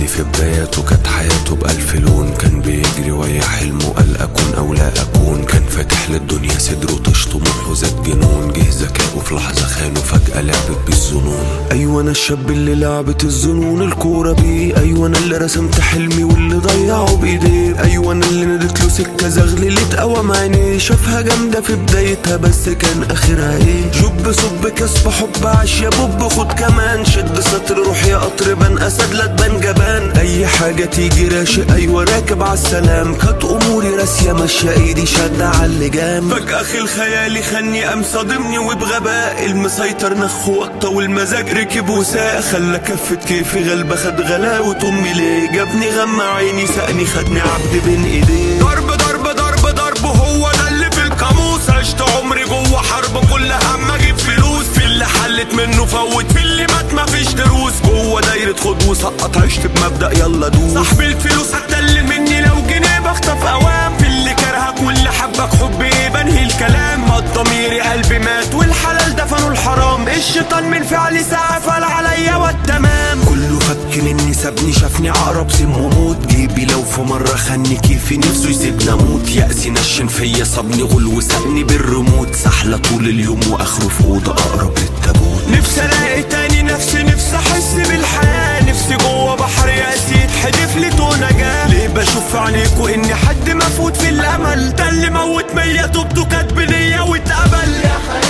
صاحبي في بداياته كانت حياته بألف لون كان بيجري ويا حلمه قال أكون أو لا أكون كان فاتح للدنيا صدره طش طموحه زاد جنون جه ذكائه في لحظة خانه فجأة لعبت بالظنون أيوة أنا الشاب اللي لعبت الظنون الكورة بيه أيوة أنا اللي رسمت حلمي واللي ضيعه بإيديه أيوة أنا اللي ندت له سكة زغللت قوام عينيه شافها جامدة في بدايتها بس كان آخرها إيه جب صب كسب حب عاش يا بوب خد كمان شد سطر روح يا قطر بان أسد لا تبان جبان أي حاجة تيجي راشق أيوة راكب عالسلام كانت أموري راسية ماشية إيدي شادة عاللجام فجأة خيل خيالي خني قام صادمني وبغباء المسيطر نخ وطى والمزاج ركب وساق خلى كفة كيفي غلبة خد غلاوة أمي ليه جابني غمى عيني سقني خدني عبد بين إيديه ضرب ضرب ضرب ضرب هو ده اللي في القاموس عشت عمري جوه حرب كل هم اجيب فلوس في اللي حلت منه فوت في اللي مات مفيش دروس جوه دايرة خد وسقط عشت بمبدأ يلا دوس صاحب الفلوس هتقل مني لو جنيه بخطف اوام في اللي كرهك واللي حبك حب ايه بنهي الكلام ما ضميري قلبي مات والحلال دفنوا الحرام الشيطان من فعلي ساعة فال عليا والتمام كله فك مني سابني شافني عقرب سم وموت جيبي لو في مرة خني كيفي نفسه يسيبني اموت يأسي نشن فيا صابني غل وسابني بالريموت سحلة طول اليوم واخره في اوضة اقرب للتابوت نفسي الاقي تاني نفسي نفسي احس بالحياة نفسي جوه بحر يأسي يتحدف لي نجاة ليه بشوف في عينيكوا اني حد مفوت في الامل ده اللي موت مية توبته كانت بنية واتقبل